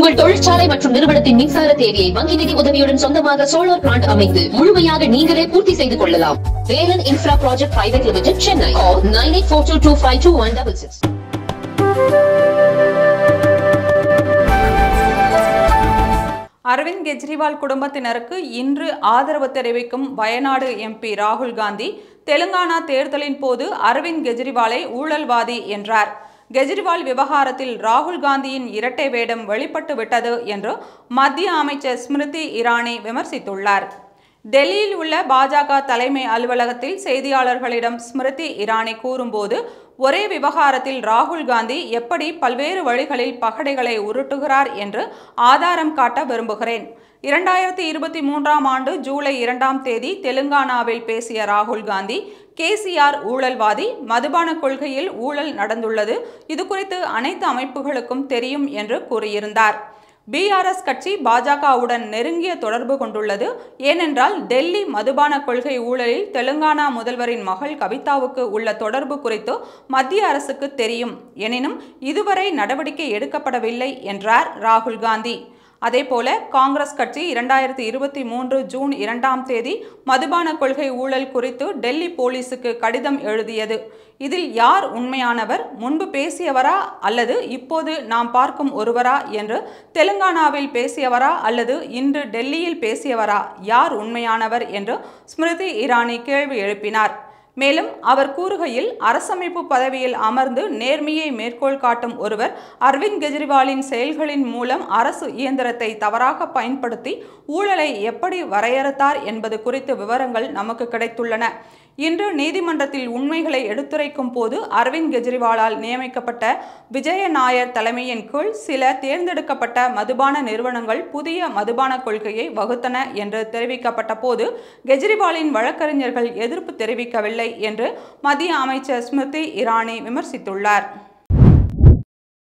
உங்கள் தொழிற்சாலை மற்றும் நிறுவனத்தின் மின்சார தேவையை வங்கி நிதி உதவியுடன் சொந்தமாக சோலார் பிளான்ட் அமைத்து முழுமையாக நீங்களே பூர்த்தி செய்து கொள்ளலாம் Velan infra project private limited Chennai nine eight four two two five two one double six Arvind Kejriwal குடும்பத்தினருக்கு இன்று ஆதரவு தெரிவிக்கும் வயநாடு எம்பி ராகுல் காந்தி தெலுங்கானா தேர்தலின் போது அரவிந்த் கெஜ்ரிவாலை ஊழல்வாதி என்றார் கெஜ்ரிவால் விவகாரத்தில் ராகுல் காந்தியின் இரட்டை வேடம் வெளிப்பட்டு விட்டது என்று மத்திய அமைச்சர் ஸ்மிருதி இரானி விமர்சித்துள்ளார் டெல்லியில் உள்ள பாஜக தலைமை அலுவலகத்தில் செய்தியாளர்களிடம் ஸ்மிருதி இரானி கூறும்போது ஒரே விவகாரத்தில் ராகுல் காந்தி எப்படி பல்வேறு வழிகளில் பகடைகளை உருட்டுகிறார் என்று ஆதாரம் காட்ட விரும்புகிறேன் இரண்டாயிரத்தி இருபத்தி மூன்றாம் ஆண்டு ஜூலை இரண்டாம் தேதி தெலுங்கானாவில் பேசிய ராகுல் காந்தி கேசிஆர் ஊழல்வாதி மதுபான கொள்கையில் ஊழல் நடந்துள்ளது இது குறித்து அனைத்து அமைப்புகளுக்கும் தெரியும் என்று கூறியிருந்தார் பிஆர்எஸ் கட்சி பாஜகவுடன் நெருங்கிய தொடர்பு கொண்டுள்ளது ஏனென்றால் டெல்லி மதுபான கொள்கை ஊழலில் தெலுங்கானா முதல்வரின் மகள் கவிதாவுக்கு உள்ள தொடர்பு குறித்து மத்திய அரசுக்கு தெரியும் எனினும் இதுவரை நடவடிக்கை எடுக்கப்படவில்லை என்றார் ராகுல் காந்தி அதேபோல காங்கிரஸ் கட்சி இரண்டாயிரத்தி இருபத்தி மூன்று ஜூன் இரண்டாம் தேதி மதுபான கொள்கை ஊழல் குறித்து டெல்லி போலீசுக்கு கடிதம் எழுதியது இதில் யார் உண்மையானவர் முன்பு பேசியவரா அல்லது இப்போது நாம் பார்க்கும் ஒருவரா என்று தெலுங்கானாவில் பேசியவரா அல்லது இன்று டெல்லியில் பேசியவரா யார் உண்மையானவர் என்று ஸ்மிருதி இரானி கேள்வி எழுப்பினார் மேலும் அவர் கூறுகையில் அரசமைப்பு பதவியில் அமர்ந்து நேர்மையை மேற்கோள் காட்டும் ஒருவர் அரவிந்த் கெஜ்ரிவாலின் செயல்களின் மூலம் அரசு இயந்திரத்தை தவறாக பயன்படுத்தி ஊழலை எப்படி வரையறுத்தார் என்பது குறித்து விவரங்கள் நமக்கு கிடைத்துள்ளன இன்று நீதிமன்றத்தில் உண்மைகளை எடுத்துரைக்கும் போது அரவிந்த் கெஜ்ரிவாலால் நியமிக்கப்பட்ட விஜய நாயர் தலைமையின் கீழ் சில தேர்ந்தெடுக்கப்பட்ட மதுபான நிறுவனங்கள் புதிய மதுபான கொள்கையை வகுத்தன என்று தெரிவிக்கப்பட்ட போது கெஜ்ரிவாலின் வழக்கறிஞர்கள் எதிர்ப்பு தெரிவிக்கவில்லை என்று மத்திய அமைச்சர் ஸ்மிருதி இரானி விமர்சித்துள்ளார்